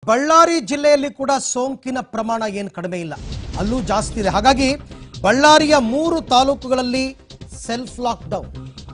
ಬಳ್ಳಾರಿ ಜಿಲ್ಲೆಯಲ್ಲಿ ಕೂಡ ಸೋಂಕಿನ ಪ್ರಮಾಣ ಏನು ಕಡಿಮೆ ಇಲ್ಲ ಅಲ್ಲೂ ಜಾಸ್ತಿ ಇದೆ ಹಾಗಾಗಿ ಬಳ್ಳಾರಿಯ ಮೂರು ತಾಲೂಕುಗಳಲ್ಲಿ ಸೆಲ್ಫ್ ಲಾಕ್ಡೌನ್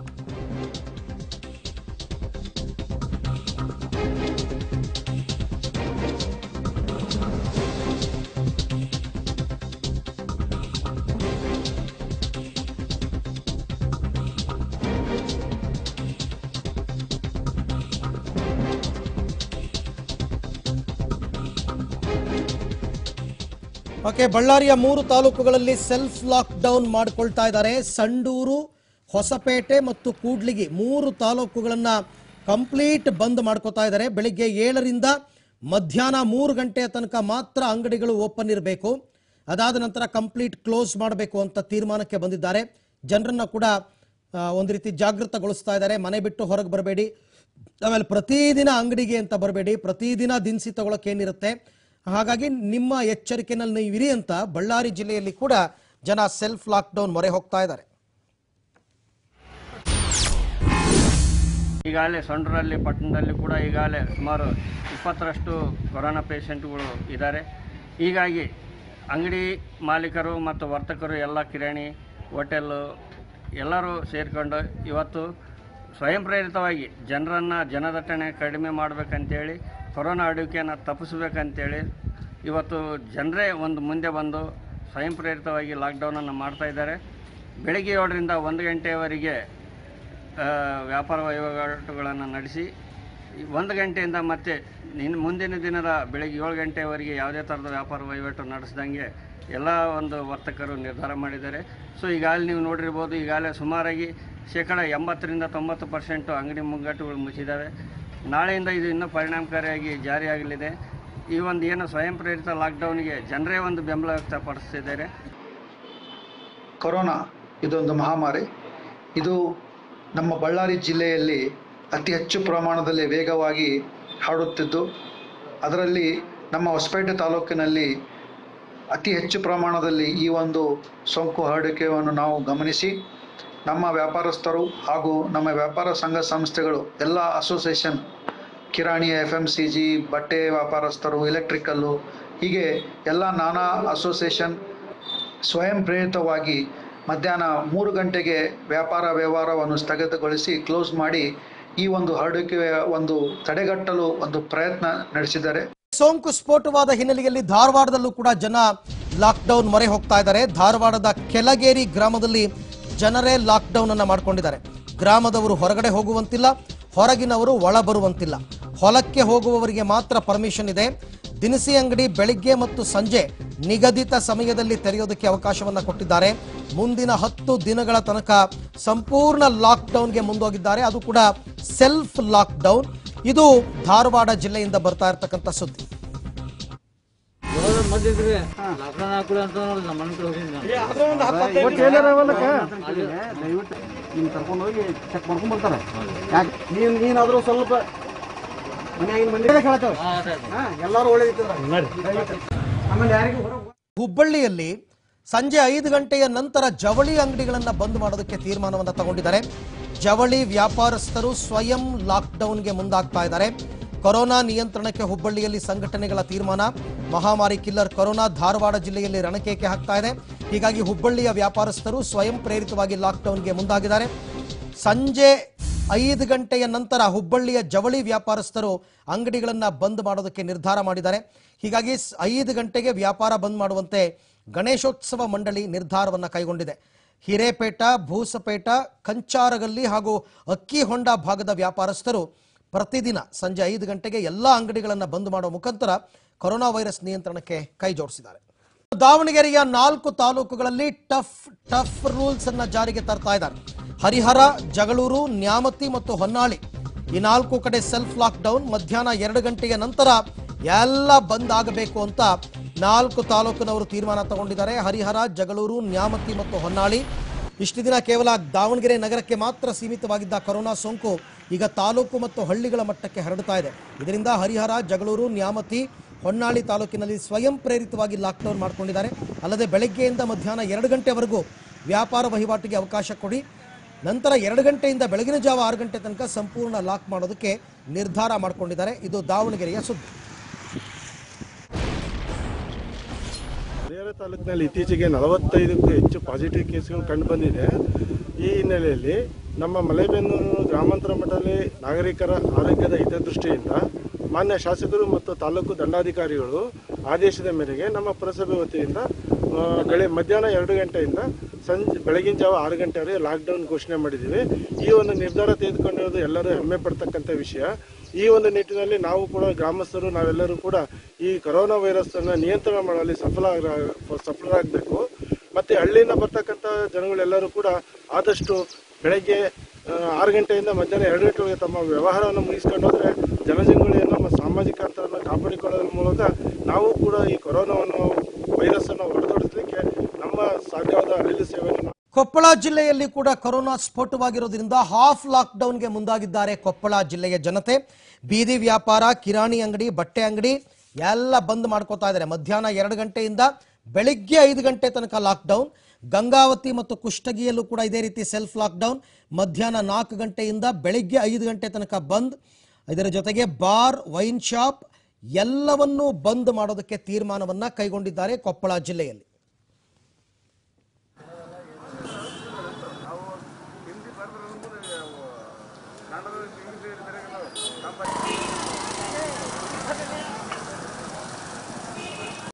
ಓಕೆ ಬಳ್ಳಾರಿಯ ಮೂರು ತಾಲೂಕುಗಳಲ್ಲಿ ಸೆಲ್ಫ್ ಲಾಕ್ಡೌನ್ ಮಾಡಿಕೊಳ್ತಾ ಇದ್ದಾರೆ ಸಂಡೂರು ಹೊಸಪೇಟೆ ಮತ್ತು ಕೂಡ್ಲಿಗಿ ಮೂರು ತಾಲೂಕುಗಳನ್ನ ಕಂಪ್ಲೀಟ್ ಬಂದ್ ಮಾಡ್ಕೋತಾ ಇದ್ದಾರೆ ಬೆಳಿಗ್ಗೆ ಏಳರಿಂದ ಮಧ್ಯಾಹ್ನ ಮೂರು ಗಂಟೆಯ ತನಕ ಮಾತ್ರ ಅಂಗಡಿಗಳು ಓಪನ್ ಇರಬೇಕು ಅದಾದ ನಂತರ ಕಂಪ್ಲೀಟ್ ಕ್ಲೋಸ್ ಮಾಡಬೇಕು ಅಂತ ತೀರ್ಮಾನಕ್ಕೆ ಬಂದಿದ್ದಾರೆ ಜನರನ್ನ ಕೂಡ ಆ, ಒಂದು ರೀತಿ ಜಾಗೃತಗೊಳಿಸ್ತಾ ಇದ್ದಾರೆ ಮನೆ ಬಿಟ್ಟು ಹೊರಗೆ ಬರಬೇಡಿ ಆಮೇಲೆ ಪ್ರತಿದಿನ ಅಂಗಡಿಗೆ ಅಂತ ಬರಬೇಡಿ ಪ್ರತಿದಿನ ದಿನಸಿ ತಗೊಳಕ್ಕೆ ಏನಿರುತ್ತೆ ಹಾಗಾಗಿ ನಿಮ್ಮ ಎಚ್ಚರಿಕೆನಲ್ಲಿ ನೀವು ಇರಿ ಅಂತ ಬಳ್ಳಾರಿ ಜಿಲ್ಲೆಯಲ್ಲಿ ಕೂಡ ಜನ ಸೆಲ್ಫ್ ಲಾಕ್ಡೌನ್ ಮೊರೆ ಹೋಗ್ತಾ ಇದ್ದಾರೆ ಈಗಾಗಲೇ ಸೊಂಡ್ರಲ್ಲಿ ಪಟ್ಟಣದಲ್ಲಿ ಕೂಡ ಈಗಾಗಲೇ ಸುಮಾರು ಇಪ್ಪತ್ತರಷ್ಟು ಕೊರೋನಾ ಪೇಷಂಟ್ಗಳು ಇದ್ದಾರೆ ಹೀಗಾಗಿ ಅಂಗಡಿ ಮಾಲೀಕರು ಮತ್ತು ವರ್ತಕರು ಎಲ್ಲ ಕಿರಾಣಿ ಹೋಟೆಲ್ಲು ಎಲ್ಲರೂ ಸೇರಿಕೊಂಡು ಇವತ್ತು ಸ್ವಯಂ ಪ್ರೇರಿತವಾಗಿ ಜನರನ್ನು ಜನದಟ್ಟಣೆ ಕಡಿಮೆ ಮಾಡಬೇಕಂತೇಳಿ ಕೊರೋನಾ ಅಡುಗೆಯನ್ನು ತಪ್ಪಿಸ್ಬೇಕಂತೇಳಿ ಇವತ್ತು ಜನರೇ ಒಂದು ಮುಂದೆ ಬಂದು ಸ್ವಯಂ ಪ್ರೇರಿತವಾಗಿ ಲಾಕ್ಡೌನನ್ನು ಮಾಡ್ತಾ ಇದ್ದಾರೆ ಬೆಳಗ್ಗೆ ಏಳರಿಂದ ಒಂದು ಗಂಟೆಯವರೆಗೆ ಆ, ವ್ಯಾಪಾರ ವಹಿವಾಟುಗಳನ್ನು ನಡೆಸಿ ಈ ಒಂದು ಗಂಟೆಯಿಂದ ಮತ್ತೆ ನಿನ್ನ ಮುಂದಿನ ದಿನದ ಬೆಳಗ್ಗೆ ಏಳು ಗಂಟೆವರೆಗೆ ಯಾವುದೇ ಥರದ ವ್ಯಾಪಾರ ವಹಿವಾಟು ನಡೆಸ್ದಂಗೆ ಎಲ್ಲ ಒಂದು ವರ್ತಕರು ನಿರ್ಧಾರ ಮಾಡಿದ್ದಾರೆ ಸೊ ಈಗಾಗಲೇ ನೀವು ನೋಡಿರ್ಬೋದು ಈಗಾಗಲೇ ಸುಮಾರಾಗಿ ಶೇಕಡ ಎಂಬತ್ತರಿಂದ ತೊಂಬತ್ತು ಪರ್ಸೆಂಟು ಅಂಗಡಿ ಮುಗ್ಗಟ್ಟುಗಳು ಮುಚ್ಚಿದ್ದಾವೆ ನಾಳೆಯಿಂದ ಇದು ಇನ್ನೂ ಪರಿಣಾಮಕಾರಿಯಾಗಿ ಜಾರಿಯಾಗಲಿದೆ ಈ ಒಂದು ಏನು ಸ್ವಯಂ ಪ್ರೇರಿತ ಲಾಕ್ಡೌನ್ಗೆ ಜನರೇ ಒಂದು ಬೆಂಬಲ ವ್ಯಕ್ತಪಡಿಸ್ತಿದ್ದಾರೆ ಕೊರೋನಾ ಇದೊಂದು ಮಹಾಮಾರಿ ಇದು ನಮ್ಮ ಬಳ್ಳಾರಿ ಜಿಲ್ಲೆಯಲ್ಲಿ ಅತಿ ಹೆಚ್ಚು ಪ್ರಮಾಣದಲ್ಲಿ ವೇಗವಾಗಿ ಹರಡುತ್ತಿದ್ದು ಅದರಲ್ಲಿ ನಮ್ಮ ಹೊಸಪೇಟೆ ತಾಲೂಕಿನಲ್ಲಿ ಅತಿ ಹೆಚ್ಚು ಪ್ರಮಾಣದಲ್ಲಿ ಈ ಒಂದು ಸೋಂಕು ಹರಡುವಿಕೆಯನ್ನು ನಾವು ಗಮನಿಸಿ ನಮ್ಮ ವ್ಯಾಪಾರಸ್ಥರು ಹಾಗೂ ನಮ್ಮ ವ್ಯಾಪಾರ ಸಂಘ ಸಂಸ್ಥೆಗಳು ಎಲ್ಲ ಅಸೋಸಿಯೇಷನ್ ಕಿರಾಣಿ ಎಫ್ ಎಮ್ ಸಿ ಜಿ ಬಟ್ಟೆ ವ್ಯಾಪಾರಸ್ಥರು ಎಲೆಕ್ಟ್ರಿಕಲ್ಲು ಹೀಗೆ ಎಲ್ಲ ನಾನಾ ಅಸೋಸಿಯೇಷನ್ ಸ್ವಯಂ ಪ್ರೇರಿತವಾಗಿ ಮಧ್ಯಾಹ್ನ ಮೂರು ಗಂಟೆಗೆ ವ್ಯಾಪಾರ ವ್ಯವಹಾರವನ್ನು ಸ್ಥಗಿತಗೊಳಿಸಿ ಕ್ಲೋಸ್ ಮಾಡಿ ಈ ಒಂದು ಹರಡುವಿಕೆಯ ಒಂದು ತಡೆಗಟ್ಟಲು ಒಂದು ಪ್ರಯತ್ನ ನಡೆಸಿದ್ದಾರೆ ಸೋಂಕು ಸ್ಫೋಟವಾದ ಹಿನ್ನೆಲೆಯಲ್ಲಿ ಧಾರವಾಡದಲ್ಲೂ ಕೂಡ ಜನ ಲಾಕ್ಡೌನ್ ಮೊರೆ ಹೋಗ್ತಾ ಇದ್ದಾರೆ ಧಾರವಾಡದ ಕೆಳಗೇರಿ ಗ್ರಾಮದಲ್ಲಿ ಜನರೇ ಲಾಕ್ಡೌನ್ ಅನ್ನ ಮಾಡ್ಕೊಂಡಿದ್ದಾರೆ ಗ್ರಾಮದವರು ಹೊರಗಡೆ ಹೋಗುವಂತಿಲ್ಲ ಹೊರಗಿನವರು ಒಳ ಬರುವಂತಿಲ್ಲ ಹೊಲಕ್ಕೆ ಹೋಗುವವರಿಗೆ ಮಾತ್ರ ಪರ್ಮಿಷನ್ ಇದೆ ದಿನಸಿ ಅಂಗಡಿ ಬೆಳಿಗ್ಗೆ ಮತ್ತು ಸಂಜೆ ನಿಗದಿತ ಸಮಯದಲ್ಲಿ ತೆರೆಯೋದಕ್ಕೆ ಅವಕಾಶವನ್ನ ಕೊಟ್ಟಿದ್ದಾರೆ ಮುಂದಿನ ಹತ್ತು ದಿನಗಳ ತನಕ ಸಂಪೂರ್ಣ ಲಾಕ್ಡೌನ್ಗೆ ಮುಂದೋಗಿದ್ದಾರೆ ಅದು ಕೂಡ ಸೆಲ್ಫ್ ಲಾಕ್ಡೌನ್ ಇದು ಧಾರವಾಡ ಜಿಲ್ಲೆಯಿಂದ ಬರ್ತಾ ಇರತಕ್ಕಂಥ ಸುದ್ದಿ ಮದ್ದಿದ್ರಿ ಲಾಕ್ಡೌನ್ ಹಾಕೊಳಿ ಅಂತ ನಮ್ಮ ಮನೆ ಕಡೆ ಹೋಗಿದ್ದೆ ದಯವಿಟ್ಟು ನೀನು ಕರ್ಕೊಂಡು ಹೋಗಿ ಚೆಕ್ ಮಾಡ್ಕೊಂಡ್ ಬರ್ತಾರೆ ಯಾಕೆ ನೀನು ನೀನಾದರೂ ಸ್ವಲ್ಪ ಮನೆಯಾಗಿನ ಮಂದಿ ಹೇಳ್ತೇವೆ ಹಾಂ ಎಲ್ಲರೂ ಒಳ್ಳೇದಿದ್ದಾರೆ ಆಮೇಲೆ ಯಾರಿಗೂ ಹೊರಗೆ ಹುಬ್ಬಳ್ಳಿಯಲ್ಲಿ ಸಂಜೆ ಐದು ಗಂಟೆಯ ನಂತರ ಜವಳಿ ಅಂಗಡಿಗಳನ್ನು ಬಂದ್ ಮಾಡೋದಕ್ಕೆ ತೀರ್ಮಾನವನ್ನು ತಗೊಂಡಿದ್ದಾರೆ ಜವಳಿ ವ್ಯಾಪಾರಸ್ಥರು ಸ್ವಯಂ ಲಾಕ್ಡೌನ್ಗೆ ಮುಂದಾಗ್ತಾ ಇದ್ದಾರೆ ಕೊರೋನಾ ನಿಯಂತ್ರಣಕ್ಕೆ ಹುಬ್ಬಳ್ಳಿಯಲ್ಲಿ ಸಂಘಟನೆಗಳ ತೀರ್ಮಾನ ಮಹಾಮಾರಿ ಕಿಲ್ಲರ್ ಕೊರೋನಾ ಧಾರವಾಡ ಜಿಲ್ಲೆಯಲ್ಲಿ ರಣಕೇಕೆ ಹಾಕ್ತಾ ಇದೆ ಹೀಗಾಗಿ ಹುಬ್ಬಳ್ಳಿಯ ವ್ಯಾಪಾರಸ್ಥರು ಸ್ವಯಂ ಪ್ರೇರಿತವಾಗಿ ಲಾಕ್ಡೌನ್ಗೆ ಮುಂದಾಗಿದ್ದಾರೆ ಸಂಜೆ ಐದು ಗಂಟೆಯ ನಂತರ ಹುಬ್ಬಳ್ಳಿಯ ಜವಳಿ ವ್ಯಾಪಾರಸ್ಥರು ಅಂಗಡಿಗಳನ್ನ ಬಂದ್ ಮಾಡೋದಕ್ಕೆ ನಿರ್ಧಾರ ಮಾಡಿದ್ದಾರೆ ಹೀಗಾಗಿ ಸ್- ಐದು ಗಂಟೆಗೆ ವ್ಯಾಪಾರ ಬಂದ್ ಮಾಡುವಂತೆ ಗಣೇಶೋತ್ಸವ ಮಂಡಳಿ ನಿರ್ಧಾರವನ್ನು ಕೈಗೊಂಡಿದೆ ಹಿರೇಪೇಟ ಭೂಸಪೇಟ ಕಂಚಾರಗಲ್ಲಿ ಹಾಗೂ ಅಕ್ಕಿ ಹೊಂಡ ಭಾಗದ ವ್ಯಾಪಾರಸ್ಥರು ಪ್ರತಿದಿನ ಸಂಜೆ ಐದು ಗಂಟೆಗೆ ಎಲ್ಲ ಅಂಗಡಿಗಳನ್ನು ಬಂದ್ ಮಾಡುವ ಮುಖಾಂತರ ಕೊರೋನಾ ವೈರಸ್ ನಿಯಂತ್ರಣಕ್ಕೆ ಕೈ ಜೋಡಿಸಿದ್ದಾರೆ ದಾವಣಗೆರೆಯ ನಾಲ್ಕು ತಾಲೂಕುಗಳಲ್ಲಿ ಟಫ್ ಟಫ್ ರೂಲ್ಸ್ ಅನ್ನ ಜಾರಿಗೆ ತರ್ತಾ ಇದ್ದಾರೆ ಹರಿಹರ ಜಗಳೂರು ನ್ಯಾಮತಿ ಮತ್ತು ಹೊನ್ನಾಳಿ ಈ ನಾಲ್ಕು ಕಡೆ ಸೆಲ್ಫ್ ಲಾಕ್ ಡೌನ್ ಮಧ್ಯಾಹ್ನ ಎರಡು ಗಂಟೆಯ ನಂತರ ಎಲ್ಲ ಬಂದ್ ಆಗಬೇಕು ಅಂತ ನಾಲ್ಕು ತಾಲೂಕಿನವರು ತೀರ್ಮಾನ ತಗೊಂಡಿದ್ದಾರೆ ಹರಿಹರ ಜಗಳೂರು ನ್ಯಾಮತಿ ಮತ್ತು ಹೊನ್ನಾಳಿ ಇಷ್ಟು ದಿನ ಕೇವಲ ದಾವಣಗೆರೆ ನಗರಕ್ಕೆ ಮಾತ್ರ ಸೀಮಿತವಾಗಿದ್ದ ಕೊರೋನಾ ಸೋಂಕು ಈಗ ತಾಲೂಕು ಮತ್ತು ಹಳ್ಳಿಗಳ ಮಟ್ಟಕ್ಕೆ ಹರಡ್ತಾ ಇದೆ ಇದರಿಂದ ಹರಿಹರ ಜಗಳೂರು ನ್ಯಾಮತಿ ಹೊನ್ನಾಳಿ ತಾಲೂಕಿನಲ್ಲಿ ಸ್ವಯಂ ಪ್ರೇರಿತವಾಗಿ ಲಾಕ್ಡೌನ್ ಮಾಡ್ಕೊಂಡಿದ್ದಾರೆ ಅಲ್ಲದೆ ಬೆಳಗ್ಗೆಯಿಂದ ಮಧ್ಯಾಹ್ನ ಎರಡು ಗಂಟೆವರೆಗೂ ವ್ಯಾಪಾರ ವಹಿವಾಟಿಗೆ ಅವಕಾಶ ಕೊಡಿ ನಂತರ ಎರಡು ಗಂಟೆಯಿಂದ ಬೆಳಗಿನ ಜಾವ ಆರು ಗಂಟೆ ತನಕ ಸಂಪೂರ್ಣ ಲಾಕ್ ಮಾಡೋದಕ್ಕೆ ನಿರ್ಧಾರ ಮಾಡಿಕೊಂಡಿದ್ದಾರೆ ಇದು ದಾವಣಗೆರೆಯ ಸುದ್ದಿ ಕೊರಟಗೆರೆ ತಾಲೂಕಿನಲ್ಲಿ ಇತ್ತೀಚೆಗೆ ನಲವತ್ತೈದಕ್ಕೂ ಹೆಚ್ಚು ಪಾಸಿಟಿವ್ ಕೇಸ್ಗಳು ಕಂಡು ಬಂದಿದೆ ಈ ಹಿನ್ನೆಲೆಯಲ್ಲಿ ನಮ್ಮ ಮಲೆಬೆನ್ನೂರು ಗ್ರಾಮಾಂತರ ಮಠದಲ್ಲಿ ನಾಗರಿಕರ ಆರೋಗ್ಯದ ಹಿತದೃಷ್ಟಿಯಿಂದ ಮಾನ್ಯ ಶಾಸಕರು ಮತ್ತು ತಾಲೂಕು ದಂಡಾಧಿಕಾರಿಗಳು ಆದೇಶದ ಮೇರೆಗೆ ನಮ್ಮ ಪುರಸಭೆ ವತಿಯಿಂದ ಆ, ಬೆಳೆ ಮಧ್ಯಾಹ್ನ ಎರಡು ಗಂಟೆಯಿಂದ ಸಂಜೆ ಬೆಳಗಿನ ಜಾವ ಆರು ಗಂಟೆವರೆಗೆ ಲಾಕ್ಡೌನ್ ಘೋಷಣೆ ಮಾಡಿದ್ದೀವಿ ಈ ಒಂದು ನಿರ್ಧಾರ ತೆಗೆದುಕೊಂಡಿರೋದು ಎಲ್ಲರೂ ಹೆಮ್ಮೆ ಪಡ್ತಕ್ಕಂಥ ವಿಷಯ ಈ ಒಂದು ನಿಟ್ಟಿನಲ್ಲಿ ನಾವು ಕೂಡ ಗ್ರಾಮಸ್ಥರು ನಾವೆಲ್ಲರೂ ಕೂಡ ಈ ಕೊರೋನಾ ವೈರಸ್ ಅನ್ನು ನಿಯಂತ್ರಣ ಮಾಡುವಲ್ಲಿ ಸಫಲ ಆಗ- ಸಫಲರಾಗಬೇಕು ಮತ್ತೆ ಹಳ್ಳಿಯಿಂದ ಬರ್ತಕ್ಕಂಥ ಜನಗಳೆಲ್ಲರೂ ಕೂಡ ಆದಷ್ಟು ಬೆಳಗ್ಗೆ ಆ, ಆರು ಗಂಟೆಯಿಂದ ಮಧ್ಯಾಹ್ನ ಎರಡು ಗಂಟೆವರೆಗೆ ತಮ್ಮ ವ್ಯವಹಾರವನ್ನು ಮುಗಿಸ್ಕೊಂಡು ಹೋದ್ರೆ ಜನಜಂಗುಳಿಯನ್ನು ಮತ್ತು ಸಾಮಾಜಿಕ ಅಂತರವನ್ನು ಕಾಪಾಡಿಕೊಳ್ಳೋದ್ರ ಮೂಲಕ ನಾವು ಕೂಡ ಈ ಕೊರೋನಾವನ್ನು ವೈರಸ್ ಅನ್ನು ಹೊರತುಡಿಸಲಿಕ್ಕೆ ನಮ್ಮ ಸಾಧ್ಯವಾದ ರೈಲು ಸೇವೆಯನ್ನು ಕೊಪ್ಪಳ ಜಿಲ್ಲೆಯಲ್ಲಿ ಕೂಡ ಕೊರೋನಾ ಸ್ಫೋಟವಾಗಿರೋದ್ರಿಂದ ಹಾಫ್ ಲಾಕ್ಡೌನ್ಗೆ ಮುಂದಾಗಿದ್ದಾರೆ ಕೊಪ್ಪಳ ಜಿಲ್ಲೆಯ ಜನತೆ ಬೀದಿ ವ್ಯಾಪಾರ ಕಿರಾಣಿ ಅಂಗಡಿ ಬಟ್ಟೆ ಅಂಗಡಿ ಎಲ್ಲ ಬಂದ್ ಮಾಡ್ಕೋತಾ ಇದ್ದಾರೆ ಮಧ್ಯಾಹ್ನ ಎರಡು ಗಂಟೆಯಿಂದ ಬೆಳಿಗ್ಗೆ ಐದು ಗಂಟೆ ತನಕ ಲಾಕ್ಡೌನ್ ಗಂಗಾವತಿ ಮತ್ತು ಕುಷ್ಟಗಿಯಲ್ಲೂ ಕೂಡ ಇದೇ ರೀತಿ ಸೆಲ್ಫ್ ಲಾಕ್ಡೌನ್ ಮಧ್ಯಾಹ್ನ ನಾಲ್ಕು ಗಂಟೆಯಿಂದ ಬೆಳಿಗ್ಗೆ ಐದು ಗಂಟೆ ತನಕ ಬಂದ್ ಇದರ ಜೊತೆಗೆ ಬಾರ್ ವೈನ್ ಶಾಪ್ ಎಲ್ಲವನ್ನೂ ಬಂದ್ ಮಾಡೋದಕ್ಕೆ ತೀರ್ಮಾನವನ್ನ ಕೈಗೊಂಡಿದ್ದಾರೆ ಕೊಪ್ಪಳ ಜಿಲ್ಲೆಯಲ್ಲಿ